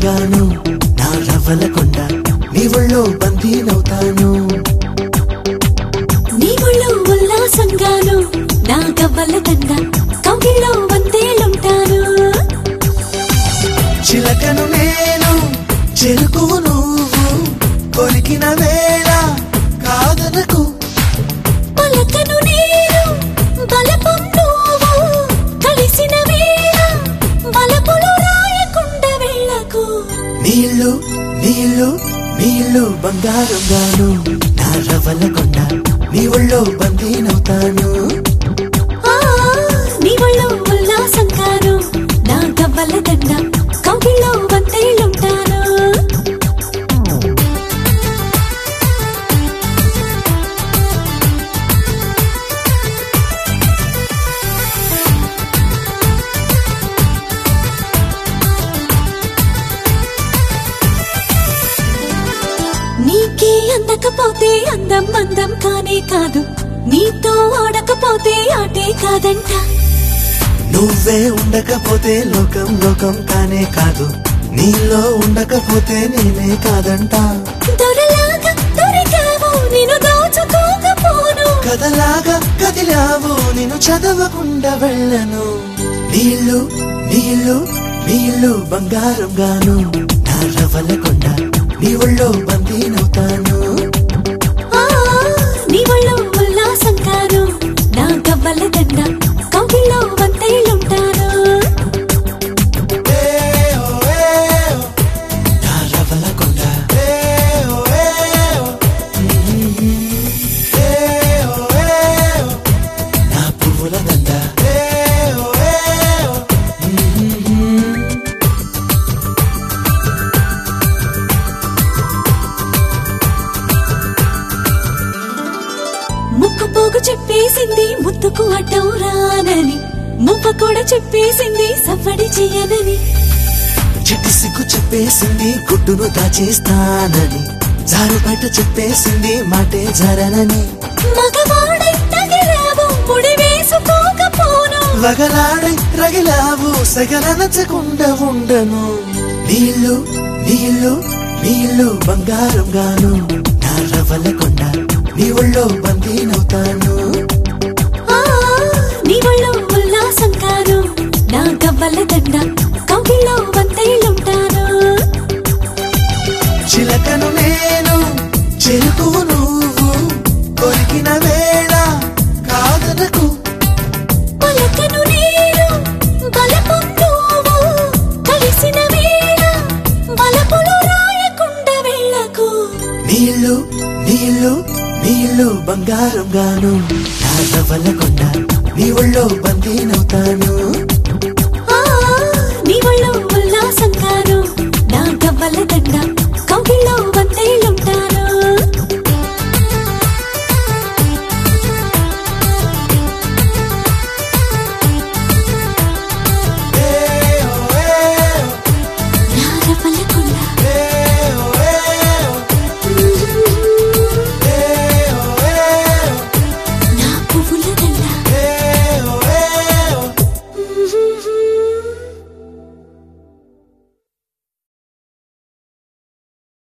బంగారంగాను నా రవ్వల కొండ నీ ఒళ్ళో బందీనవుతాను నీ ఒళ్ళు ఉల్లాసంగాను నా గవ్వల దండ కౌగిల్లో వందేలుంటాను చిలకను నేను చెరుకువు నువ్వు కొరికిన వేళ కాదనకు పలకను నేను బలపం నువ్వు కలిసిన వేళ బలపులు రాయకుండా వెళ్ళకు నీళ్ళు నీళ్ళు నీళ్ళు బంగారంగాను నా రవ్వల కొండ నీ ఒళ్ళో బందీనవుతాను ఆ, నీ ఒళ్ళు ఉల్లాసంగాను నా గవ్వల దండ కౌగిల్లో వందేలుంటాను నీకే అందకపోతే అందం అందం కానే కాదు నీతో ఆడకపోతే ఆటే కాదంట నువ్వే ఉండకపోతే లోకం లోకం కానే కాదు నీలో ఉండకపోతే నేనే కాదంట దొరలాగా దొరికావు నేను దోచుకోకపోను కథలాగా కదిలావు నేను చదవకుండా వెళ్ళను నీళ్ళు నీళ్ళు నీళ్ళు బంగారం గాను నా రవ్వల కొండ నీ ఒళ్ళో బందీనవుతాను ఆ, నీ ఒళ్ళు ఉల్లాసం కాను నా గవ్వల దండ కౌగిల్లో వంతేలుంటాను నా రవ్వల కొండ నా పువ్వుల దండ ముక్కు పోగు చెప్పేసింది ముత్తుకు అడ్డం రానని ముప్ప కూడా చెప్పేసింది సవ్వడి చెయ్యనని చిట్టి సిగ్గు చెప్పేసింది గుడ్డును దాచేస్తానని జారు బయట చెప్పేసింది మాటే జరనని మగవాడై తగిలావు ముడి వేసుకోకపోను వగలాడై రగిలావు సగలనచకుండా ఉండను నీళ్ళు నీళ్ళు నీళ్ళు బంగారం గాను నా రవ్వల కొండ నీ ఒళ్ళో బందీనవుతాను ఆ, నీ ఒళ్ళు ఉల్లాసం కాను నా గవ్వల దండ కౌగిల్లో వంతేలుంటాను చిలకను నేను చెరుకువు నువ్వు కొరికిన వేళ కాదనకు పలకను నేను బలపం నువ్వు కలిసిన వేళ బలపులు రాయకుండా వెళ్ళకు నీళ్ళు నీళ్ళు నీళ్ళు బంగారం గాను నా రవ్వల కొండ నీ ఒళ్ళో బందీనవుతాను